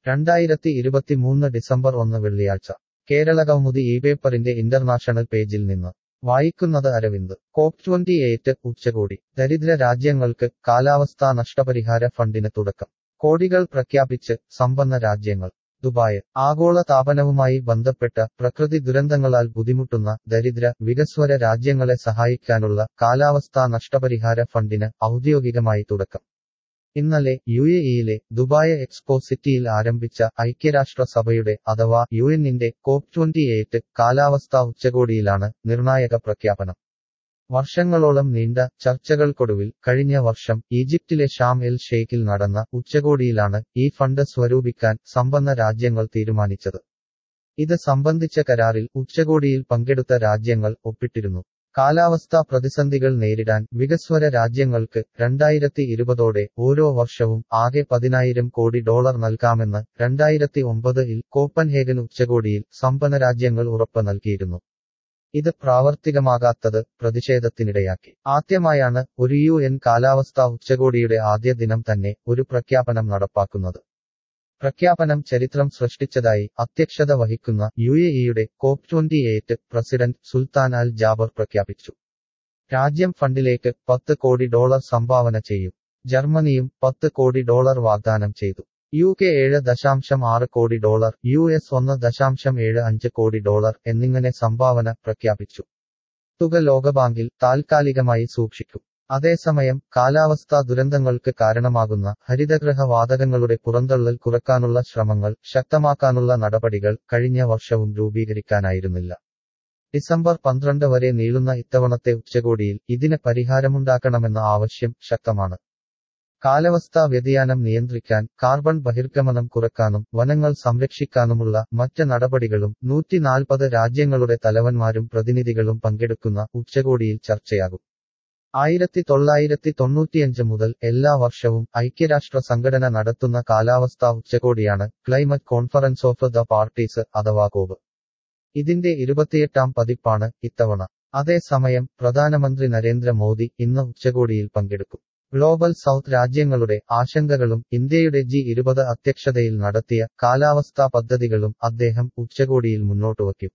രണ്ടായിരത്തി ഇരുപത്തിമൂന്ന് ഡിസംബർ ഒന്ന് വെള്ളിയാഴ്ച കേരള കൗമുദി ഈ പേപ്പറിന്റെ ഇന്റർനാഷണൽ പേജിൽ നിന്ന് വായിക്കുന്നത് അരവിന്ദ് കോപ്പ് ട്വന്റി എയ്റ്റ് ഉച്ചകോടി ദരിദ്ര രാജ്യങ്ങൾക്ക് കാലാവസ്ഥാ നഷ്ടപരിഹാര ഫണ്ടിന് തുടക്കം കോടികൾ പ്രഖ്യാപിച്ച് സമ്പന്ന രാജ്യങ്ങൾ ദുബായ് ആഗോള താപനവുമായി ബന്ധപ്പെട്ട പ്രകൃതി ദുരന്തങ്ങളാൽ ബുദ്ധിമുട്ടുന്ന ദരിദ്ര വികസ്വര രാജ്യങ്ങളെ സഹായിക്കാനുള്ള കാലാവസ്ഥാ നഷ്ടപരിഹാര ഫണ്ടിന് ഔദ്യോഗികമായി തുടക്കം ഇന്നലെ യു എ ഇയിലെ ദുബായ് എക്സ്പോ സിറ്റിയിൽ ആരംഭിച്ച ഐക്യരാഷ്ട്രസഭയുടെ അഥവാ യു എന്നിന്റെ കോപ്പ് ട്വന്റി എയ്റ്റ് കാലാവസ്ഥാ ഉച്ചകോടിയിലാണ് നിർണായക പ്രഖ്യാപനം വർഷങ്ങളോളം നീണ്ട ചർച്ചകൾക്കൊടുവിൽ കഴിഞ്ഞ വർഷം ഈജിപ്തിലെ ഷാം എൽ ഷെയ്ഖിൽ നടന്ന ഉച്ചകോടിയിലാണ് ഈ ഫണ്ട് സ്വരൂപിക്കാൻ സമ്പന്ന രാജ്യങ്ങൾ തീരുമാനിച്ചത് ഇത് സംബന്ധിച്ച കരാറിൽ ഉച്ചകോടിയിൽ പങ്കെടുത്ത രാജ്യങ്ങൾ ഒപ്പിട്ടിരുന്നു കാലാവസ്ഥാ പ്രതിസന്ധികൾ നേരിടാൻ വികസ്വര രാജ്യങ്ങൾക്ക് രണ്ടായിരത്തി ഇരുപതോടെ ഓരോ വർഷവും ആകെ പതിനായിരം കോടി ഡോളർ നൽകാമെന്ന് രണ്ടായിരത്തി ഒമ്പതിൽ കോപ്പൻഹേഗൻ ഉച്ചകോടിയിൽ സമ്പന്ന രാജ്യങ്ങൾ ഉറപ്പ് നൽകിയിരുന്നു ഇത് പ്രാവർത്തികമാകാത്തത് പ്രതിഷേധത്തിനിടയാക്കി ആദ്യമായാണ് ഒരു യു എൻ കാലാവസ്ഥാ ഉച്ചകോടിയുടെ ആദ്യ ദിനം തന്നെ ഒരു പ്രഖ്യാപനം നടപ്പാക്കുന്നത് പ്രഖ്യാപനം ചരിത്രം സൃഷ്ടിച്ചതായി അധ്യക്ഷത വഹിക്കുന്ന യു എ ഇയുടെ COP twenty eight president Sultan Al Jaber പ്രഖ്യാപിച്ചു രാജ്യം ഫണ്ടിലേക്ക് പത്ത് കോടി ഡോളർ സംഭാവന ചെയ്യും ജർമ്മനിയും പത്ത് കോടി ഡോളർ വാഗ്ദാനം ചെയ്തു യു കെ ഏഴ് ദശാംശം ആറ് കോടി ഡോളർ യു എസ് ഒന്ന് ദശാംശം ഏഴ് അഞ്ച് കോടി ഡോളർ എന്നിങ്ങനെ സംഭാവന പ്രഖ്യാപിച്ചു തുക ലോകബാങ്കിൽ താൽക്കാലികമായി സൂക്ഷിക്കും അതേസമയം കാലാവസ്ഥാ ദുരന്തങ്ങൾക്ക് കാരണമാകുന്ന ഹരിതഗൃഹ വാതകങ്ങളുടെ പുറന്തള്ളൽ കുറക്കാനുള്ള ശ്രമങ്ങൾ ശക്തമാക്കാനുള്ള നടപടികൾ കഴിഞ്ഞ വർഷവും രൂപീകരിക്കാനായിരുന്നില്ല ഡിസംബർ പന്ത്രണ്ട് വരെ നീളുന്ന ഇത്തവണത്തെ ഉച്ചകോടിയിൽ ഇതിന് പരിഹാരമുണ്ടാക്കണമെന്ന ആവശ്യം ശക്തമാണ് കാലാവസ്ഥാ വ്യതിയാനം നിയന്ത്രിക്കാൻ കാർബൺ ബഹിർഗമനം കുറക്കാനും വനങ്ങൾ സംരക്ഷിക്കാനുമുള്ള മറ്റ് നടപടികളും നൂറ്റിനാൽപ്പത് രാജ്യങ്ങളുടെ തലവന്മാരും പ്രതിനിധികളും പങ്കെടുക്കുന്ന ഉച്ചകോടിയിൽ ചർച്ചയാകും ആയിരത്തി തൊള്ളായിരത്തി തൊണ്ണൂറ്റിയഞ്ച് മുതൽ എല്ലാ വർഷവും ഐക്യരാഷ്ട്ര സംഘടന നടത്തുന്ന കാലാവസ്ഥാ ഉച്ചകോടിയാണ് climate conference of the parties അഥവാ കോബ് ഇതിന്റെ ഇരുപത്തിയെട്ടാം പതിപ്പാണ് ഇത്തവണ അതേസമയം പ്രധാനമന്ത്രി നരേന്ദ്രമോദി ഇന്ന് ഉച്ചകോടിയിൽ പങ്കെടുക്കും ഗ്ലോബൽ സൗത്ത് രാജ്യങ്ങളുടെ ആശങ്കകളും ഇന്ത്യയുടെ ജി ഇരുപത് അധ്യക്ഷതയിൽ നടത്തിയ കാലാവസ്ഥാ പദ്ധതികളും അദ്ദേഹം ഉച്ചകോടിയിൽ മുന്നോട്ടുവയ്ക്കും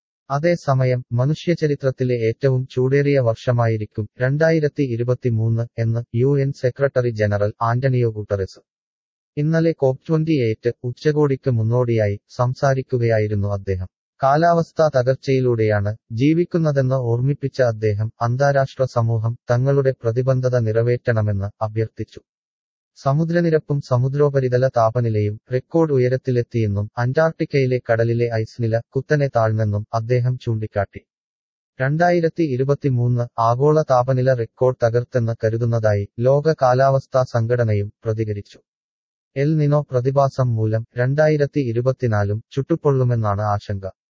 അതേസമയം മനുഷ്യചരിത്രത്തിലെ ഏറ്റവും ചൂടേറിയ വർഷമായിരിക്കും രണ്ടായിരത്തി ഇരുപത്തിമൂന്ന് എന്ന് U N secretary general Antonio Guterres ഇന്നലെ കോപ്പ് ട്വന്റി എയ്റ്റ് ഉച്ചകോടിക്ക് മുന്നോടിയായി സംസാരിക്കുകയായിരുന്നു അദ്ദേഹം കാലാവസ്ഥാ തകർച്ചയിലൂടെയാണ് ജീവിക്കുന്നതെന്ന് ഓർമ്മിപ്പിച്ച അദ്ദേഹം അന്താരാഷ്ട്ര സമൂഹം തങ്ങളുടെ പ്രതിബദ്ധത നിറവേറ്റണമെന്ന് അഭ്യർത്ഥിച്ചു സമുദ്രനിരപ്പും സമുദ്രോപരിതല താപനിലയും റെക്കോർഡ് ഉയരത്തിലെത്തിയെന്നും അന്റാർട്ടിക്കയിലെ കടലിലെ ഐസ്നില കുത്തനെ താഴ്ന്നെന്നും അദ്ദേഹം ചൂണ്ടിക്കാട്ടി രണ്ടായിരത്തി ഇരുപത്തിമൂന്ന് ആഗോള താപനില റെക്കോർഡ് തകർത്തെന്ന് കരുതുന്നതായി ലോക കാലാവസ്ഥാ സംഘടനയും പ്രതികരിച്ചു എൽ നിനോ പ്രതിഭാസം മൂലം രണ്ടായിരത്തി ഇരുപത്തിനാലും ചുട്ടുപൊള്ളുമെന്നാണ് ആശങ്ക